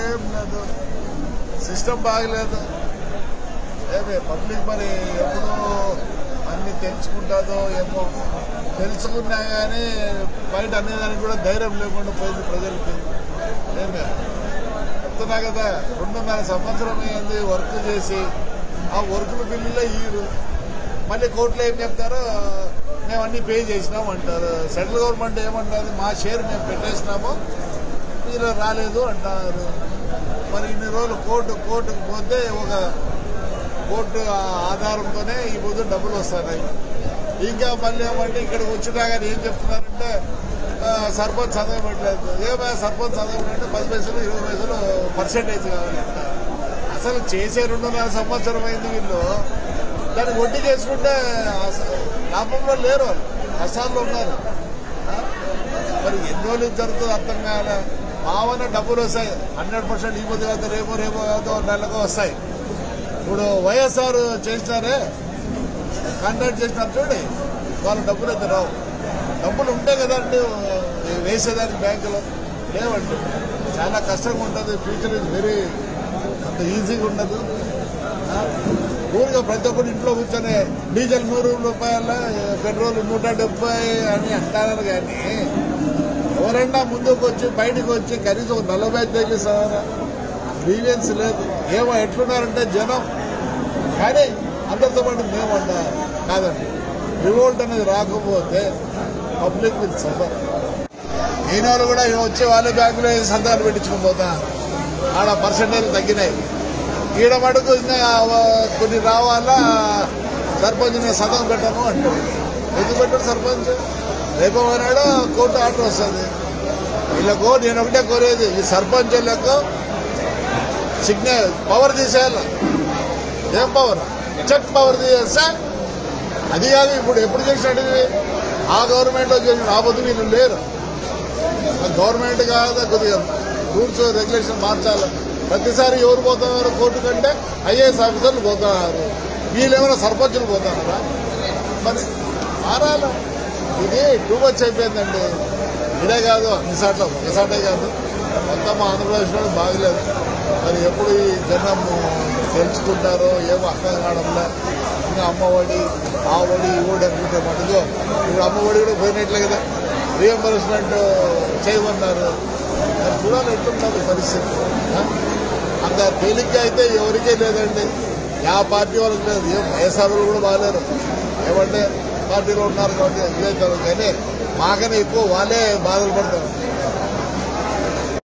ఏం లేదు సిస్టమ్ బాగలేదు ఏమి పబ్లిక్ మరి ఎప్పుడు అన్ని తెలుసుకుంటుందో ఏమో తెలుసుకున్నా కానీ బయట అనేదానికి కూడా ధైర్యం లేకుండా పోయింది ప్రజలకి ఏమే చెప్తున్నా కదా రెండున్నర సంవత్సరం అయింది వర్క్ చేసి ఆ వర్కుల బిల్లులే ఇయ్యరు మళ్ళీ కోర్టులో ఏం చెప్తారో మేము అన్ని పే చేసినాం అంటారు సెంట్రల్ గవర్నమెంట్ ఏమంటారు మా షేర్ మేము పెట్టేసినాము మీరు రాలేదు అంటారు మరి ఇన్ని రోజులు కోర్టు కోర్టుకు పోతే ఒక కోర్టు ఆధారంతోనే ఈ పొద్దు డబ్బులు వస్తున్నాయి ఇంకా మళ్ళీ ఏమంటే ఇక్కడికి వచ్చినా కానీ ఏం చెప్తున్నారంటే ఆ, సర్పంచ్ చదవట్లేదు ఏమైనా సర్పంచ్ చదవమంటే పది పైసలు ఇరవై పైసలు పర్సెంటేజ్ కావాలంట అసలు చేసే రెండున్నర సంవత్సరం అయింది వీళ్ళు దాన్ని వడ్డీ చేసుకుంటే అస- లాభంలో లేరు వాళ్ళు కష్టాల్లో ఉన్నారు ఆ? మరి ఎన్ని రోజులు జరుగుతుందో అర్థం కాలే మావన డబ్బులు వస్తాయి హండ్రెడ్ పర్సెంట్ ఈ పొద్దు కాదు రేపు రేపు కాదు నెలకు వస్తాయి ఇప్పుడు వైఎస్ఆర్ చేసినారే కాంట్రాక్ట్ చేసినారు చూడండి వాళ్ళు డబ్బులు అయితే రావు డబ్బులు ఉంటే కదండి వేసేదానికి బ్యాంకులో లేవండి చాలా కష్టంగా ఉంటుంది ఫ్యూచర్ ఇస్ వెరీ అంత ఈజీగా ఉండదు ఆ? ఊరిగా ప్రతి ఒక్కరు ఇంట్లో కూర్చొని డీజిల్ నూరు రూపాయల పెట్రోల్ నూట డెబ్బై అని అంటారు కానీ ఎవరైనా ముందుకు వచ్చి బయటకు వచ్చి కనీసం ఒక నలభై తగ్గిస్తారా గ్రీవియన్స్ లేదు ఏమో ఎట్లున్నారంటే జనం కానీ అందరితో పాటు మేము అన్నా కాదండి రివోల్ట్ అనేది రాకపోతే పబ్లిక్ విల్ సఫర్ ఈయన వాళ్ళు కూడా వచ్చి వాళ్ళ బ్యాంకులో సంతకాలు పెట్టించుకుని పోతా ఆడ పర్సెంటేజ్ తగ్గినాయి ఈడ మటుకు ఇంకా కొన్ని రావాలా సర్పంచ్ నేను సంతకం పెట్టాను అంటాడు ఎందుకు పెట్టాడు సర్పంచ్ రేపు పోయినాడు కోర్టు ఆర్డర్ వస్తుంది వీళ్ళకు నేను ఒకటే కోరేది ఈ సర్పంచులకు సిగ్నల్ పవర్ తీసేయాలి ఏం పవర్ చెక్ పవర్ తీసేస్తే అది కాదు ఇప్పుడు ఎప్పుడు చేసినట్టు ఇది? ఆ గవర్నమెంట్ లో చేసిన రాబోతు వీళ్ళు లేరు గవర్నమెంట్ కాదు కొద్దిగా రూల్స్ రెగ్యులేషన్ మార్చాలి ప్రతిసారి ఎవరు పోతున్నారు కోర్టు కంటే ఐఏఎస్ ఆఫీసర్లు పోతున్నారు వీళ్ళేమైనా సర్పంచులు పోతున్నారా మరి మారాల ఇది టూ మచ్ అయిపోయిందండి ఇదే కాదు అన్ని సార్లు ఒకసాటే కాదు మొత్తం ఆంధ్రప్రదేశ్లో బాగలేదు మరి ఎప్పుడు ఈ జనం తెలుసుకుంటారో ఏమో అర్థం కావడంలో ఇంకా అమ్మఒడి ఆ ఒడి ఈ ఒడి అనుకుంటే మటుకు ఇప్పుడు అమ్మఒడి కూడా పోయినట్లే కదా రియంబర్స్మెంట్ చేయమన్నారు మరి చూడాలి ఎట్లుంటుంది పరిస్థితి ఆ? అంత తేలిగ్గా అయితే ఎవరికే లేదండి యా పార్టీ వాళ్ళకి లేదు ఏం వైఎస్ఆర్ వాళ్ళు కూడా బాగాలేరు ఏమంటే పార్టీలో ఉన్నారు కాబట్టి ఇదవుతారు కానీ మాకనే ఎక్కువ వాళ్ళే బాధలు పడతారు